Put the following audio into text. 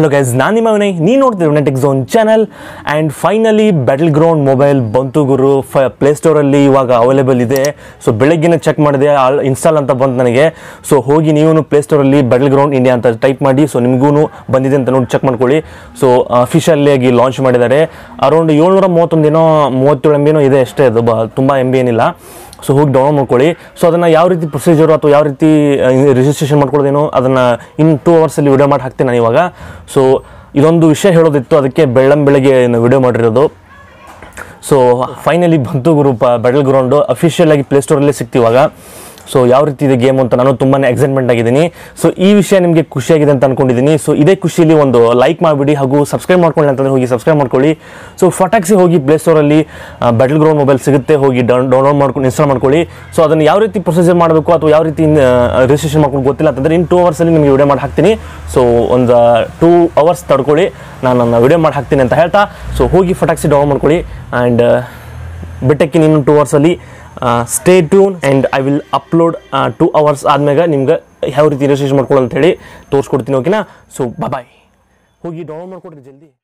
hello guys ನಾನು ನಿಮ್ಮ ವಿನಯ್ ನೀನು ನೋಡ್ತಿದ್ದೀವಿ ನೆಟಿಕ್ zone channel and finally battle ground mobile ಬಂತು ಗುರು ಫ ಪ್ಲೇಸ್ಟೋರಲ್ಲಿ ಇವಾಗ ಅವೈಲೇಬಲ್ ಇದೆ ಸೊ ಬೆಳಗ್ಗೆನೇ ಚೆಕ್ ಮಾಡಿದೆ ಆಲ್ ಇನ್ಸ್ಟಾಲ್ ಅಂತ ಬಂತು ನನಗೆ ಸೊ ಹೋಗಿ ನೀವು ಪ್ಲೇಸ್ಟೋರಲ್ಲಿ ಬ್ಯಾಟಲ್ ಗ್ರೌಂಡ್ ಇಂಡಿಯಾ ಅಂತ ಟೈಪ್ ಮಾಡಿ ಸೊ ನಿಮಗೂ ಬಂದಿದೆ ಅಂತ ನೋಡಿ ಚೆಕ್ ಮಾಡ್ಕೊಳ್ಳಿ ಸೊ ಅಫಿಷಿಯಲಿ ಆಗಿ ಲಾಂಚ್ ಮಾಡಿದ್ದಾರೆ ಅರೌಂಡ್ ಏಳ್ನೂರ ಮೂವತ್ತೊಂದು ಏನೋ ಮೂವತ್ತೇಳು ಎಮ್ ಬಿನೋ ಇದೆ ಅಷ್ಟೇ ಅದು ಬ ತುಂಬ ಎಮ್ ಬಿ ಏನಿಲ್ಲ ಸೊ ಹೋಗಿ ಡೌನ್ಲೋಡ್ ಮಾಡ್ಕೊಳ್ಳಿ ಸೊ ಅದನ್ನು ಯಾವ ರೀತಿ ಪ್ರೊಸೀಜರು ಅಥವಾ ಯಾವ ರೀತಿ ರಿಜಿಸ್ಟ್ರೇಷನ್ ಮಾಡ್ಕೊಳ್ಳೋದೇನೋ ಅದನ್ನು ಇನ್ ಟೂ ಅವರ್ಸಲ್ಲಿ ವಿಡಿಯೋ ಮಾಡಿ ಹಾಕ್ತೀನಿ ನಾನು ಇವಾಗ ಸೊ ಇದೊಂದು ವಿಷಯ ಹೇಳೋದಿತ್ತು ಅದಕ್ಕೆ ಬೆಳ್ಳಂ ಬೆಳಗ್ಗೆ ವಿಡಿಯೋ ಮಾಡಿರೋದು ಸೊ ಫೈನಲಿ ಬಂತು ಗ್ರೂಪ್ ಬ್ಯಾಟಲ್ ಗ್ರೌಂಡು ಅಫಿಷಿಯಲ್ ಆಗಿ ಪ್ಲೇಸ್ಟೋರಲ್ಲೇ ಸಿಕ್ತಿವಾಗ ಸೊ ಯಾವ ರೀತಿ ಇದೆ ಗೇಮ್ ಅಂತ ನಾನು ತುಂಬಾ ಎಕ್ಸೈಟ್ಮೆಂಟ್ ಆಗಿದ್ದೀನಿ ಸೊ ಈ ವಿಷಯ ನಿಮಗೆ ಖುಷಿಯಾಗಿದೆ ಅಂತ ಅನ್ಕೊಂಡಿದ್ದೀನಿ ಸೊ ಇದೇ ಖುಷಿಯಲ್ಲಿ ಒಂದು ಲೈಕ್ ಮಾಡಿಬಿಡಿ ಹಾಗೂ ಸಬ್ಸ್ಕ್ರೈಬ್ ಮಾಡ್ಕೊಳ್ಳಿ ಅಂತಂದ್ರೆ ಹೋಗಿ ಸಬ್ಸ್ಕ್ರೈಬ್ ಮಾಡ್ಕೊಳ್ಳಿ ಸೊ ಫಟಾಕ್ಸಿ ಹೋಗಿ ಪ್ಲೇಸ್ಟೋರಲ್ಲಿ ಬ್ಯಾಟಲ್ ಗ್ರೌಂಡ್ ಮೊಬೈಲ್ ಸಿಗುತ್ತೆ ಹೋಗಿ ಡೌನ್ಲೋಡ್ ಮಾಡ್ಕೊಂಡು ಇನ್ಸ್ಟಾಲ್ ಮಾಡ್ಕೊಳ್ಳಿ ಸೊ ಅದನ್ನು ಯಾವ ರೀತಿ ಪ್ರೊಸೀಜರ್ ಮಾಡಬೇಕು ಅಥವಾ ಯಾವ ರೀತಿ ರಿಜಿಸ್ಟ್ರೇಷನ್ ಮಾಡ್ಕೊಂಡು ಗೊತ್ತಿಲ್ಲ ಅಂತಂದರೆ ಇನ್ ಟೂ ಅವರ್ಸಲ್ಲಿ ನಿಮಗೆ ವಿಡಿಯೋ ಮಾಡಿ ಹಾಕ್ತೀನಿ ಸೊ ಒಂದು ಟೂ ಅವರ್ಸ್ ತಡ್ಕೊಳ್ಳಿ ನಾನು ನನ್ನ ವಿಡಿಯೋ ಮಾಡಿ ಹಾಕ್ತೀನಿ ಅಂತ ಹೇಳ್ತಾ ಸೊ ಹೋಗಿ ಫಟಾಕ್ಸಿ ಡೌನ್ಲೋಡ್ ಮಾಡ್ಕೊಳ್ಳಿ ಆ್ಯಂಡ್ ಬಿಟ್ಟಕ್ಕೆ ನೀನು ಟೂ ಅವರ್ಸಲ್ಲಿ stay tune and I will upload two hours ಆದ್ಮೇಲೆ ನಿಮ್ಗೆ ಯಾವ ರೀತಿ ರಿಜಿಸ್ಟ್ರೇಷನ್ ಮಾಡ್ಕೊಳ್ಳೋ ಅಂತ ಹೇಳಿ ತೋರಿಸ್ಕೊಡ್ತೀನಿ ಓಕೆನಾ ಸೊ ಬಾಯ್ ಹೋಗಿ ಡೌನ್ಲೋಡ್ ಮಾಡ್ಕೊಡ್ರಿ ಜಲ್ದಿ